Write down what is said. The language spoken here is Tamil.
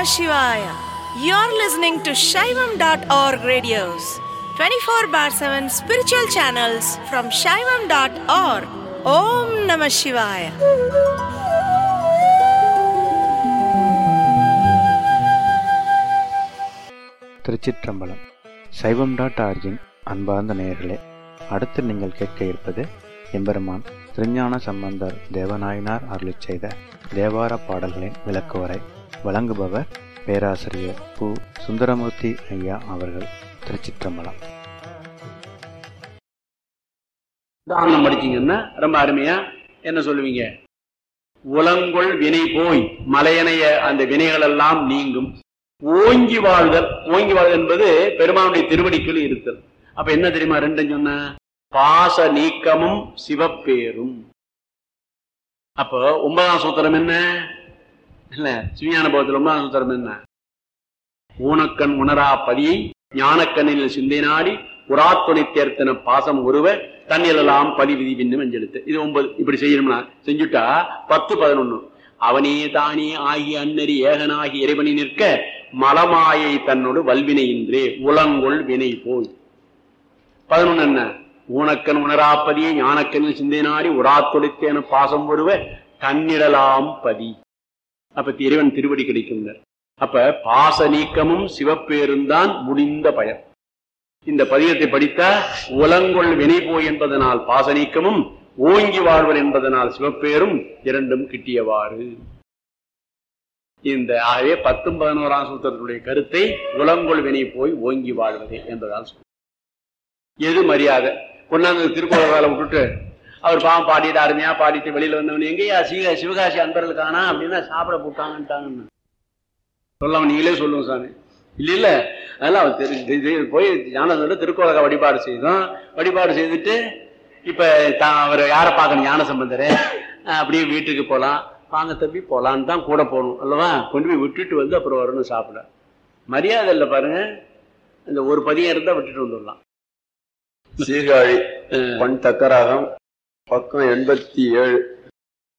Shivaya. You're listening to Shaivam.org radios, 24 bar 7 spiritual channels from Shaivam.org. Om Namah Shivaya. திருச்சிற்றம்பலம் சைவம் டாட் ஆர்ஜின் அன்பார்ந்த நேயர்களே அடுத்து நீங்கள் கேட்க இருப்பது எம்பெருமான் திருஞான சம்பந்தர் தேவநாயனார் அருளிச் செய்த தேவார பாடல்களின் விளக்குவரை வழங்குபவர் பேராசிரியர் பு சுந்தரமூர்த்தி ஐயா அவர்கள் திருச்சிற்றம்பலம் தானம் படிச்சீங்கன்னா ரொம்ப அருமையா என்ன சொல்லுவீங்க உலங்கொள் வினை போய் மலையனைய அந்த வினைகள் எல்லாம் நீங்கும் ஓங்கி வாழ்தல் ஓங்கி வாழ்தல் என்பது பெருமானுடைய திருவடிக்குள் இருத்தல் அப்ப என்ன தெரியுமா ரெண்டும் சொன்ன பாச நீக்கமும் சிவப்பேரும் அப்போ ஒன்பதாம் சூத்திரம் என்ன இல்ல சிவிஞான போகத்தில் ஒன்பதாம் சூத்திரம் என்ன ஊனக்கண் உணரா பதியை ஞானக்கண்ணில் சிந்தை நாடி உராத்துணை தேர்த்தன பாசம் ஒருவ தண்ணிலெல்லாம் பதிவிதி பின்னும் அஞ்செழுத்து இது ஒன்பது இப்படி செய்யணும்னா செஞ்சுட்டா பத்து பதினொன்னு அவனே தானே ஆகிய அன்னறி ஏகனாகி இறைவனி நிற்க மலமாயை தன்னோடு வல்வினையின்றே உலங்கொள் வினை போய் பதினொன்னு என்ன ஊனக்கண் உணராப்பதியை ஞானக்கண்ணில் சிந்தை நாடி உராத்துடைத்தேன பாசம் ஒருவ தன்னிடலாம் பதி அப்ப இறைவன் திருவடி கிடைக்கின்றார் அப்ப பாச நீக்கமும் சிவப்பேருந்தான் முடிந்த பயன் இந்த பதிகத்தை படித்தா உலங்கொள் வினை போய் என்பதனால் பாச நீக்கமும் ஓங்கி வாழ்வர் என்பதனால் சிவப்பேரும் இரண்டும் கிட்டியவாறு இந்த ஆகவே பத்தும் பதினோராம் சூத்திரத்துடைய கருத்தை உலங்கொள் வினை போய் ஓங்கி வாழ்வதே என்பதால் சொல்ல எது மரியாதை கொண்டாந்து திருக்கோளகால விட்டுட்டு அவர் பாவம் பாடிட்டு அருமையா பாடிட்டு வெளியில வந்தவன் எங்கேயா சிவ சிவகாசி அன்பர்கள் காணா அப்படின்னா சாப்பிட போட்டாங்கன்ட்டாங்கன்னு சொல்லாம நீங்களே சொல்லுங்க சாமி இல்ல இல்ல அதெல்லாம் அவர் தெரி- தெரி- தெரி- போய் ஞானசம்பந்தர் திருக்கோலக வழிபாடு செய்தோம் வழிபாடு செய்துட்டு இப்ப தான் அவர் யாரை பார்க்கணும் ஞான சம்பந்தரை அப்படியே வீட்டுக்கு போலாம் வாங்க தம்பி போலான்னு தான் கூட போகணும் அல்லவா கொண்டு போய் விட்டுட்டு வந்து அப்புறம் வரணும் சாப்பிட மரியாதை இல்லை பாருங்க இந்த ஒரு பதியம் இருந்தா விட்டுட்டு வந்துடலாம் சீர்காழி பண் தக்கராகம் பக்கம் எண்பத்தி ஏழு